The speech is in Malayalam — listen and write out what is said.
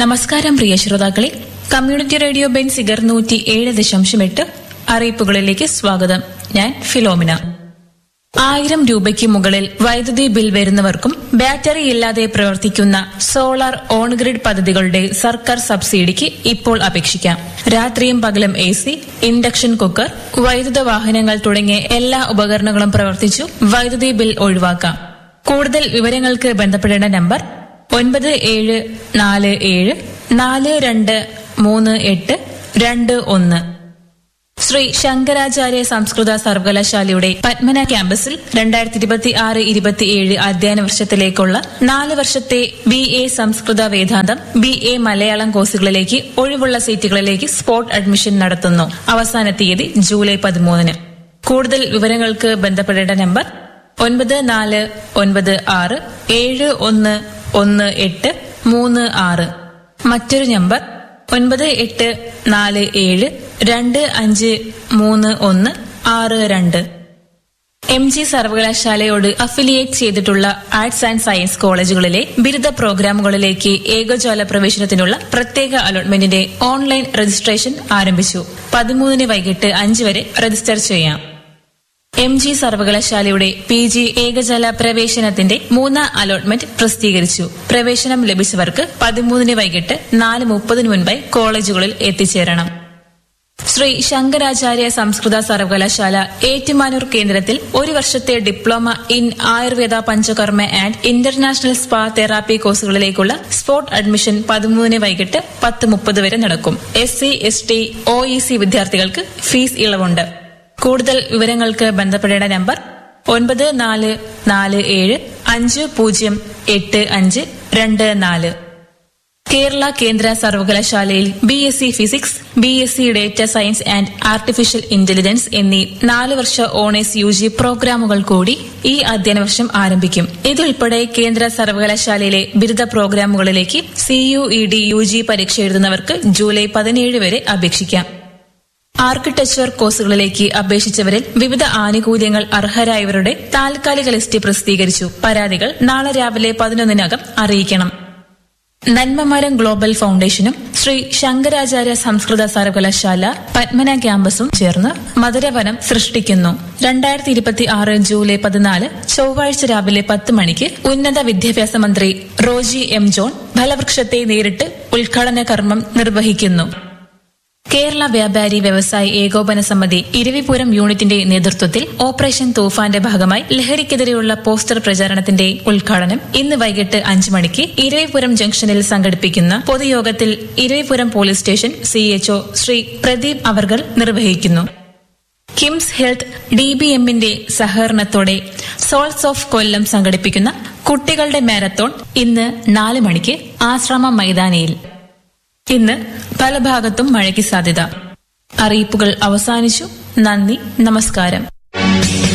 നമസ്കാരം പ്രിയ ശ്രോതാക്കളെ കമ്മ്യൂണിറ്റി റേഡിയോ ബെൻസിഗർ നൂറ്റി ഏഴ് ദശാംശം എട്ട് അറിയിപ്പുകളിലേക്ക് സ്വാഗതം ഞാൻ ഫിലോമിന ആയിരം രൂപയ്ക്ക് മുകളിൽ വൈദ്യുതി ബിൽ വരുന്നവർക്കും ബാറ്ററി ഇല്ലാതെ പ്രവർത്തിക്കുന്ന സോളാർ ഓൺ ഗ്രിഡ് പദ്ധതികളുടെ സർക്കാർ സബ്സിഡിക്ക് ഇപ്പോൾ അപേക്ഷിക്കാം രാത്രിയും പകലും എ സി ഇൻഡക്ഷൻ കുക്കർ വൈദ്യുത വാഹനങ്ങൾ തുടങ്ങിയ എല്ലാ ഉപകരണങ്ങളും പ്രവർത്തിച്ചു വൈദ്യുതി ബിൽ ഒഴിവാക്കാം കൂടുതൽ വിവരങ്ങൾക്ക് ബന്ധപ്പെടേണ്ട നമ്പർ ഒൻപത് ഏഴ് നാല് ഏഴ് നാല് രണ്ട് മൂന്ന് എട്ട് രണ്ട് ഒന്ന് ശ്രീ ശങ്കരാചാര്യ സംസ്കൃത സർവകലാശാലയുടെ പത്മന ക്യാമ്പസിൽ രണ്ടായിരത്തി ഇരുപത്തി ആറ് ഇരുപത്തിയേഴ് അധ്യയന വർഷത്തിലേക്കുള്ള നാല് വർഷത്തെ ബി എ സംസ്കൃത വേദാന്തം ബി എ മലയാളം കോഴ്സുകളിലേക്ക് ഒഴിവുള്ള സീറ്റുകളിലേക്ക് സ്പോട്ട് അഡ്മിഷൻ നടത്തുന്നു അവസാന തീയതി ജൂലൈ പതിമൂന്നിന് കൂടുതൽ വിവരങ്ങൾക്ക് ബന്ധപ്പെടേണ്ട നമ്പർ ഒൻപത് നാല് ഒൻപത് ആറ് ഏഴ് ഒന്ന് ഒന്ന് എട്ട് മൂന്ന് ആറ് മറ്റൊരു നമ്പർ ഒൻപത് എട്ട് നാല് ഏഴ് രണ്ട് അഞ്ച് മൂന്ന് ഒന്ന് ആറ് രണ്ട് എം ജി സർവകലാശാലയോട് അഫിലിയേറ്റ് ചെയ്തിട്ടുള്ള ആർട്സ് ആൻഡ് സയൻസ് കോളേജുകളിലെ ബിരുദ പ്രോഗ്രാമുകളിലേക്ക് ഏകജാല പ്രവേശനത്തിനുള്ള പ്രത്യേക അലോട്ട്മെന്റിന്റെ ഓൺലൈൻ രജിസ്ട്രേഷൻ ആരംഭിച്ചു പതിമൂന്നിന് വൈകിട്ട് അഞ്ച് വരെ രജിസ്റ്റർ ചെയ്യാം എം ജി സർവകലാശാലയുടെ പി ജി ഏകജാല പ്രവേശനത്തിന്റെ മൂന്നാം അലോട്ട്മെന്റ് പ്രസിദ്ധീകരിച്ചു പ്രവേശനം ലഭിച്ചവർക്ക് പതിമൂന്നിന് വൈകിട്ട് നാല് മുപ്പതിന് മുൻപായി കോളേജുകളിൽ എത്തിച്ചേരണം ശ്രീ ശങ്കരാചാര്യ സംസ്കൃത സർവകലാശാല ഏറ്റുമാനൂർ കേന്ദ്രത്തിൽ ഒരു വർഷത്തെ diploma in Ayurveda Panchakarma and international spa therapy കോഴ്സുകളിലേക്കുള്ള സ്പോട്ട് അഡ്മിഷൻ പതിമൂന്നിന് വൈകിട്ട് പത്ത് മുപ്പത് വരെ നടക്കും S C S T O E C വിദ്യാർത്ഥികൾക്ക് ഫീസ് ഇളവുണ്ട് കൂടുതൽ വിവരങ്ങൾക്ക് ബന്ധപ്പെടേണ്ട നമ്പർ ഒൻപത് നാല് നാല് ഏഴ് അഞ്ച് പൂജ്യം എട്ട് അഞ്ച് രണ്ട് നാല് കേരള കേന്ദ്ര സർവകലാശാലയിൽ B S C physics B S C data science and artificial intelligence എന്നീ നാല് വർഷ ഓണേഴ്സ് യു ജി പ്രോഗ്രാമുകൾ കൂടി ഈ അധ്യയന വർഷം ആരംഭിക്കും ഇതുൾപ്പെടെ കേന്ദ്ര സർവകലാശാലയിലെ ബിരുദ പ്രോഗ്രാമുകളിലേക്ക് C U E T U G പരീക്ഷ എഴുതുന്നവർക്ക് ജൂലൈ പതിനേഴ് വരെ അപേക്ഷിക്കാം ആർക്കിടെക്ചർ കോഴ്സുകളിലേക്ക് അപേക്ഷിച്ചവരിൽ വിവിധ ആനുകൂല്യങ്ങൾ അർഹരായവരുടെ താൽക്കാലിക ലിസ്റ്റ് പ്രസിദ്ധീകരിച്ചു പരാതികൾ നാളെ രാവിലെ പതിനൊന്നിനകം അറിയിക്കണം നന്മമരം ഗ്ലോബൽ ഫൗണ്ടേഷനും ശ്രീ ശങ്കരാചാര്യ സംസ്കൃത സർവകലാശാല പത്മന ക്യാമ്പസും ചേർന്ന് മധുരവനം സൃഷ്ടിക്കുന്നു രണ്ടായിരത്തി ഇരുപത്തി ആറ് ജൂലൈ പതിനാല് ചൊവ്വാഴ്ച രാവിലെ പത്ത് മണിക്ക് ഉന്നത വിദ്യാഭ്യാസ മന്ത്രി റോജി എം ജോൺ ഫലവൃക്ഷത്തെ നേരിട്ട് ഉദ്ഘാടന കർമ്മം നിർവഹിക്കുന്നു കേരള വ്യാപാരി വ്യവസായി ഏകോപന സമിതി ഇരവിപുരം യൂണിറ്റിന്റെ നേതൃത്വത്തിൽ ഓപ്പറേഷൻ തൂഫാന്റെ ഭാഗമായി ലഹരിക്കെതിരെയുള്ള പോസ്റ്റർ പ്രചാരണത്തിന്റെ ഉദ്ഘാടനം ഇന്ന് വൈകിട്ട് അഞ്ചു മണിക്ക് ഇരവിപുരം ജംഗ്ഷനിൽ സംഘടിപ്പിക്കുന്ന പൊതുയോഗത്തിൽ Eravipuram police station CHO Sri Pradeep അവർകൾ നിർവഹിക്കുന്നു കിംസ് ഹെൽത്ത് ഡി ബി എമ്മിന്റെ സഹകരണത്തോടെ സോൾസ് ഓഫ് കൊല്ലം സംഘടിപ്പിക്കുന്ന കുട്ടികളുടെ മാരത്തോൺ ഇന്ന് നാല് മണിക്ക് ആശ്രമ മൈതാനിയിൽ ഇന്ന് പല ഭാഗത്തും മഴയ്ക്ക് സാധ്യത അറിയിപ്പുകൾ അവസാനിച്ചു നന്ദി നമസ്കാരം